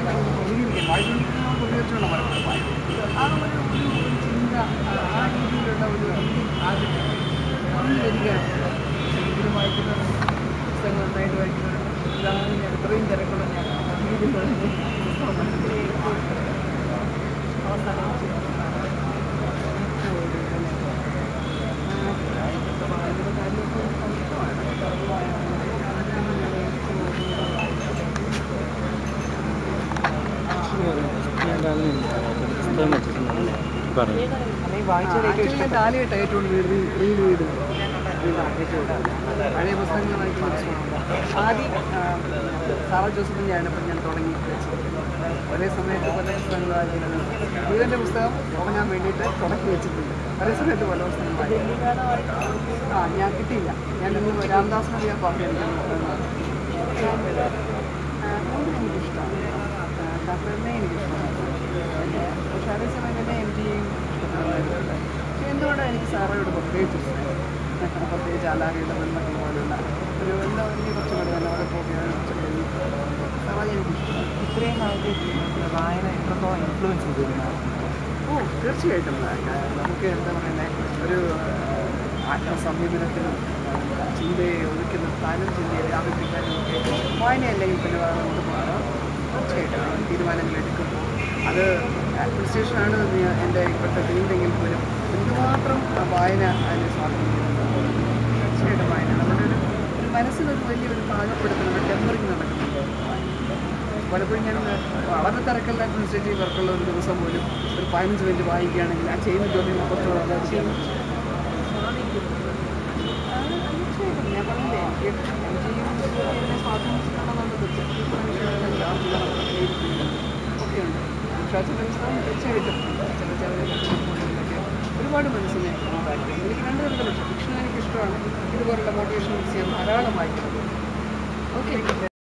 പ്രതികരിക്കാൻ വായിച്ചുകൊണ്ടിരിക്കുന്നവർ പ്രതികരിച്ചുകൊണ്ട് പറയുന്നത് വായിക്കും ആ ഒരു ഒരു ഒരു ചിന്ത ആ, ആ രീതിയിലുള്ള ഒരു ആദ്യം ഒന്നിലധികം എങ്കിലും വായിക്കുന്ന പുസ്തകങ്ങൾ നന്നായിട്ട് വായിക്കുന്നുണ്ട് ഇതാണ് ഞാൻ ഇത്രയും തിരക്കുള്ള ഞാൻ രീതിയിലുള്ള പറഞ്ഞു ആക്ച്വലി ഞാൻ താലിയിട്ട് ഏറ്റവും വീട് റീഡ് ചെയ്ത് പഴയ പുസ്തകങ്ങൾ വായിക്കുന്ന ഇഷ്ടമാണ് ആദ്യം ആ, സാറ ജോസഫിൻ്റെയാണ് ഇപ്പം ഞാൻ തുടങ്ങി വെച്ചത് ഒരേ സമയത്ത് പല പുസ്തകങ്ങൾ വായിക്കുന്നത് വീടിൻ്റെ പുസ്തകം തുടങ്ങാൻ വേണ്ടിയിട്ട് തുടങ്ങി വെച്ചിട്ടുണ്ട് ഒരേ സമയത്ത് പല പുസ്തകങ്ങൾ വായിക്കും ആ ഞാൻ കിട്ടിയില്ല ഞാൻ ഇന്ന് രാംദാസിനോട് ഞാൻ പറഞ്ഞു എനിക്കിഷ്ടമാണ് കപ്പലിനെ എനിക്കിഷ്ടമാണ് പിന്നെ പക്ഷേ അതേസമയം തന്നെ എം ജിയും ഇഷ്ടപ്പെടുന്നവരുണ്ട് പക്ഷേ എന്തുകൊണ്ടാണ് എനിക്ക് സാറയോട് പ്രത്യേകിച്ച് ഇഷ്ടം പ്രത്യേകിച്ച് ആലാറിയുടെ വെള്ളമൊക്കെ പോലുള്ള ഒരു എന്താ എനിക്ക് കുറച്ചുകൂടി തന്നെ അവിടെ പോകുകയാണ് കുറച്ചുകൂടി സാറ എനിക്കിഷ്ടമാണ് ഇത്രയും നാളത്തെ ജീവിതത്തിൽ വായന എത്രത്തോളം ഇൻഫ്ലുവൻസ് ചെയ്തിരുന്നതാണ് ഓ തീർച്ചയായിട്ടും ആ, നമുക്ക് എന്താ പറയുന്നത് ഒരു ആ, ആത്മസംയമനത്തിനും ആ, ചിന്തയെ ഒതുക്കി നിർത്താനും ചിന്തയെ വ്യാപിപ്പിക്കാനും ഒക്കെ വായനയല്ലെങ്കിൽ പിന്നെ വേറെ നമുക്ക് മാറാം തീർച്ചയായിട്ടും തീരുമാനങ്ങൾ എടുക്കുമ്പോൾ അത് അഡ്മിനിസ്ട്രേഷനാണ് എൻ്റെ ഇപ്പോഴത്തെ ഫീൽഡെങ്കിൽ പോലും എന്തുമാത്രം ആ വായന അതിനെ സ്വാധീനിക്കുന്നുണ്ട് തീർച്ചയായിട്ടും വായന നമ്മുടെ ഒരു ഒരു മനസ്സിനൊരു വലിയൊരു പാകപ്പെടുത്തുന്ന ടെമ്പറിങ് നടക്കുന്നുണ്ട് പലപ്പോഴും ഞാൻ വളരെ തിരക്കുള്ള അഡ്മിനിസ്ട്രേറ്റീവ് വർക്കുള്ള ഒരു ദിവസം പോലും ഒരു പതിനഞ്ച് മിനിറ്റ് വായിക്കുകയാണെങ്കിൽ ആ ചെയ്യുന്ന ജോലി കുറച്ചുകൂടെ നല്ലത് ചെയ്യും ആ, തീർച്ചയായിട്ടും ഞാൻ പറഞ്ഞില്ലേ എനിക്ക് എം ജിയും എന്നെ സ്വാധീനിച്ചിട്ടുണ്ടെന്നുള്ളത് ഒക്കെയുണ്ട് ഷാച്ചിൻ്റെ പുസ്തകം തീർച്ചയായിട്ടും ചില ചില മോഡലിലൊക്കെ ഒരുപാട് മനസ്സിനെ ഇമ്പാക്ട് ചെയ്യും എനിക്ക് രണ്ട് തരത്തിലുള്ള ഫിക്ഷൻ എനിക്ക് ഇഷ്ടമാണ് ഇതുപോലുള്ള മോട്ടിവേഷൻ ചെയ്യാൻ ധാരാളം വായിക്കുന്നത് ഓക്കെ